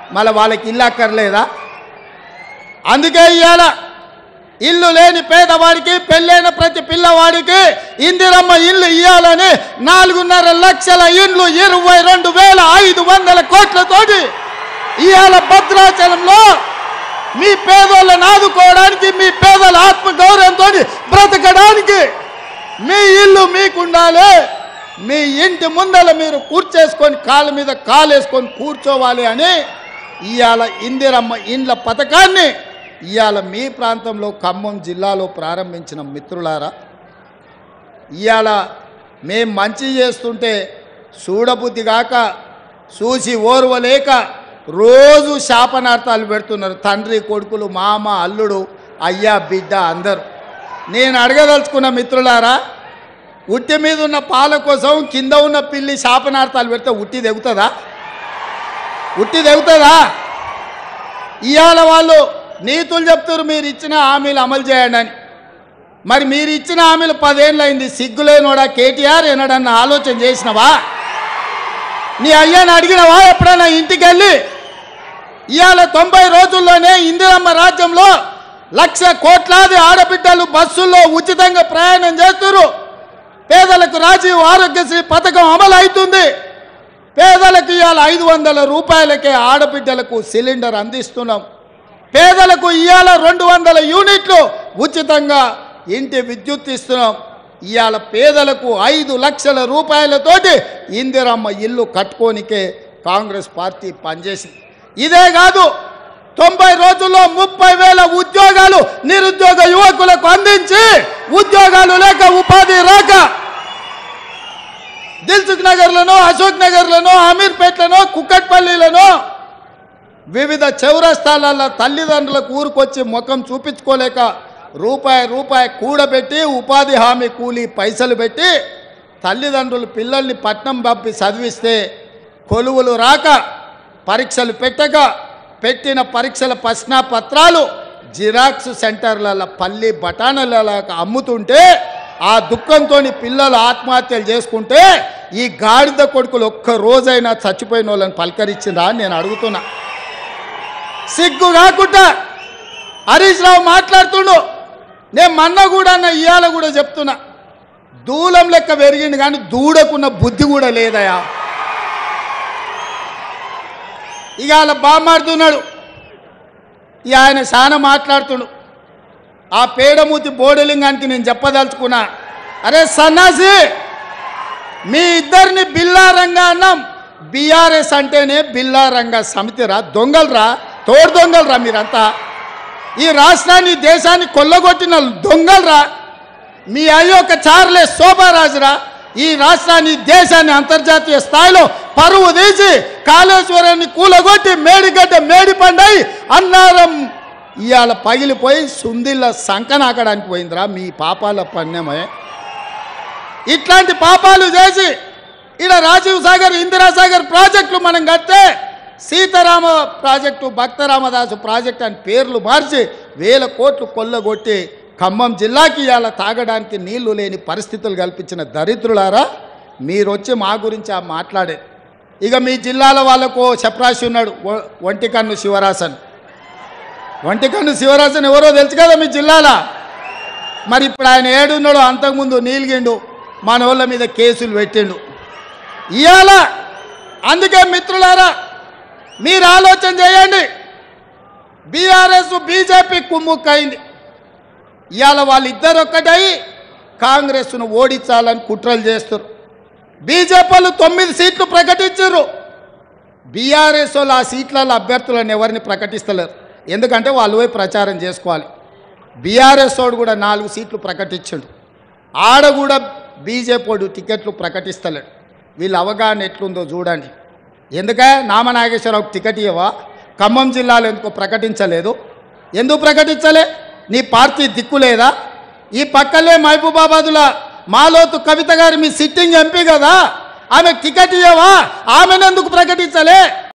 మళ్ళీ వాళ్ళకి ఇల్లు అక్కర్లేదా అందుకే ఇవాళ ఇల్లు లేని పేదవాడికి పెళ్ళైన ప్రతి పిల్లవాడికి ఇందిరమ్మ ఇల్లు ఇవ్వాలని నాలుగున్నర లక్షల ఇండ్లు ఇరవై రెండు వేల ఐదు వందల కోట్లతోటి ఇవాళ భద్రాచలంలో మీ పేదోళ్ళని ఆదుకోవడానికి మీ పేదల ఆత్మ గౌరవంతో బ్రతకడానికి మీ ఇల్లు మీకుండాలి మీ ఇంటి ముందల మీరు కూర్చేసుకొని కాళ్ళ మీద కాలేసుకొని కూర్చోవాలి అని ఇవాళ ఇందిరమ్మ ఇండ్ల పథకాన్ని ఇవాళ మీ ప్రాంతంలో ఖమ్మం జిల్లాలో ప్రారంభించిన మిత్రులారా ఇవాళ మేం మంచి చేస్తుంటే చూడబుద్ధి కాక చూసి ఓర్వలేక రోజు శాపనార్థాలు పెడుతున్నారు తండ్రి కొడుకులు మామ అల్లుడు అయ్యా బిడ్డ అందరూ నేను అడగదలుచుకున్న మిత్రులారా ఉట్టి మీద ఉన్న పాల కోసం కింద ఉన్న పిల్లి శాపనార్థాలు పెడితే ఉట్టి తెగుతుందా ఉట్టి తెగుతుందా ఇవాళ వాళ్ళు నీతులు చెప్తారు మీరు ఇచ్చిన హామీలు అమలు చేయండి అని మరి మీరు ఇచ్చిన హామీలు పదేళ్ళు అయింది సిగ్గులేనోడా కేటీఆర్ ఏనాడన్న ఆలోచన చేసినవా నీ అయ్యాని అడిగినవా ఎప్పుడైనా ఇంటికి వెళ్ళి ఇవాళ తొంభై రోజుల్లోనే ఇందిరమ్మ రాజ్యంలో లక్ష కోట్లాది ఆడబిడ్డలు బస్సుల్లో ఉచితంగా ప్రయాణం చేస్తున్నారు పేదలకు రాజీవ్ ఆరోగ్యశ్రీ పథకం అమలు అవుతుంది పేదలకు ఇవాళ ఐదు వందల రూపాయలకే ఆడబిడ్డలకు సిలిండర్ అందిస్తున్నాం పేదలకు ఇవాళ రెండు వందల యూనిట్లు ఉచితంగా ఇంటి విద్యుత్ ఇస్తున్నాం ఇవాళ పేదలకు ఐదు లక్షల రూపాయలతోటి ఇందిరమ్మ ఇల్లు కట్టుకోనికే కాంగ్రెస్ పార్టీ పనిచేసింది ఇదే కాదు తొంభై రోజుల్లో ముప్పై వేల ఉద్యోగాలు నిరుద్యోగ యువకులకు అందించి ఉద్యోగాలు లేక ఉపాధి రాక దిల్సుఖ్ నగర్లను అశోక్ నగర్లను అమీర్పేట్లను కుక్కట్పల్లిలను వివిధ చౌరస్తాలలో తల్లిదండ్రులకు ఊరుకొచ్చి ముఖం చూపించుకోలేక రూపాయి రూపాయి కూడబెట్టి ఉపాధి హామీ కూలి పైసలు పెట్టి తల్లిదండ్రులు పిల్లల్ని పట్నం పంపి చదివిస్తే కొలువులు రాక పరీక్షలు పెట్టక పెట్టిన పరీక్షల ప్రశ్న పత్రాలు జిరాక్స్ సెంటర్లలో పల్లి బఠానీలలో అమ్ముతుంటే ఆ దుఃఖంతో పిల్లలు ఆత్మహత్యలు చేసుకుంటే ఈ గాడిద కొడుకులు ఒక్క రోజైనా చచ్చిపోయిన వాళ్ళని పలకరించిందా అని నేను అడుగుతున్నా సిగ్గు కాకుండా హరీష్ రావు మాట్లాడుతుండు నేను మన్న కూడా నా ఇవాళ కూడా చెప్తున్నా దూలం లెక్క పెరిగింది కానీ దూడకున్న బుద్ధి కూడా లేదయా ఇక వాళ్ళ బామాడుతున్నాడు ఇక ఆయన చాలా మాట్లాడుతుండు ఆ పేడమూతి బోడలింగానికి నేను చెప్పదలుచుకున్నా అరే సన్నాసి మీ ఇద్దరిని బిల్లారంగా అన్నాం బీఆర్ఎస్ అంటేనే బిల్లారంగా సమితిరా దొంగలరా తోడు దొంగలరా మీరంతా ఈ రాష్ట్రాన్ని దేశాన్ని కొల్లగొట్టిన దొంగలరా మీ అయ్యొక్క చార్లే శోభారాజురా ఈ రాష్ట్రాన్ని దేశాన్ని అంతర్జాతీయ స్థాయిలో పరువు తీసి కాళేశ్వరాన్ని కూలగొట్టి మేడిగడ్డ మేడిపండై అన్నారం ఇవాళ పగిలిపోయి సుందిళ్ళ సంకనాకడానికి పోయిందిరా మీ పాపాల పణ్యమే ఇట్లాంటి పాపాలు చేసి ఇలా రాజీవ్ సాగర్ ఇందిరాసాగర్ ప్రాజెక్టులు మనం కడితే సీతారామ ప్రాజెక్టు భక్తరామదాసు ప్రాజెక్ట్ అని పేర్లు మార్చి వేల కోట్లు కొల్లగొట్టి ఖమ్మం జిల్లాకి ఇవాళ తాగడానికి నీళ్లు లేని పరిస్థితులు కల్పించిన దరిద్రులారా మీరు వచ్చి మా గురించి ఆ మాట్లాడే ఇక మీ జిల్లాల వాళ్ళకు ఓ చప్రాసి ఉన్నాడు ఒ- ఒంటికన్ను శివరాసన్ ఒంటికన్ను శివరాసన్ ఎవరో తెలుసు కదా మీ జిల్లాల మరి ఇప్పుడు ఆయన ఏడున్నాడు అంతకుముందు నీలిగిండు మన వాళ్ళ మీద కేసులు పెట్టిండు ఇవాళ అందుకే మిత్రులారా మీరు ఆలోచన చేయండి బీఆర్ఎస్ బీజేపీ కుమ్ముక్కైంది ఇవాళ వాళ్ళిద్దరు ఒక్కటై కాంగ్రెస్ను ఓడించాలని కుట్రలు చేస్తారు బీజేపీలు తొమ్మిది సీట్లు ప్రకటించారు బీఆర్ఎస్ వాళ్ళు ఆ సీట్లలో అభ్యర్థులను ఎవరిని ప్రకటిస్తలేరు ఎందుకంటే వాళ్ళు పోయి ప్రచారం చేసుకోవాలి బీఆర్ఎస్ వాడు కూడా నాలుగు సీట్లు ప్రకటించాడు ఆడ కూడా బీజేపీ వాడు టికెట్లు ప్రకటిస్తలేడు వీళ్ళ అవగాహన ఎట్లుందో చూడండి ఎందుకే నామనాగేశ్వరరావుకి టికెట్ ఇవ్వవా ఖమ్మం జిల్లాలో ఎందుకో ప్రకటించలేదు ఎందుకు ప్రకటించలే నీ పార్టీ దిక్కు లేదా ఈ పక్కలే మహబూబాబాదుల మాలోతు కవిత గారు మీ సిట్టింగ్ ఎంపీ కదా ఆమె టికెట్ ఇవ్వవా ఆమెను ఎందుకు ప్రకటించలే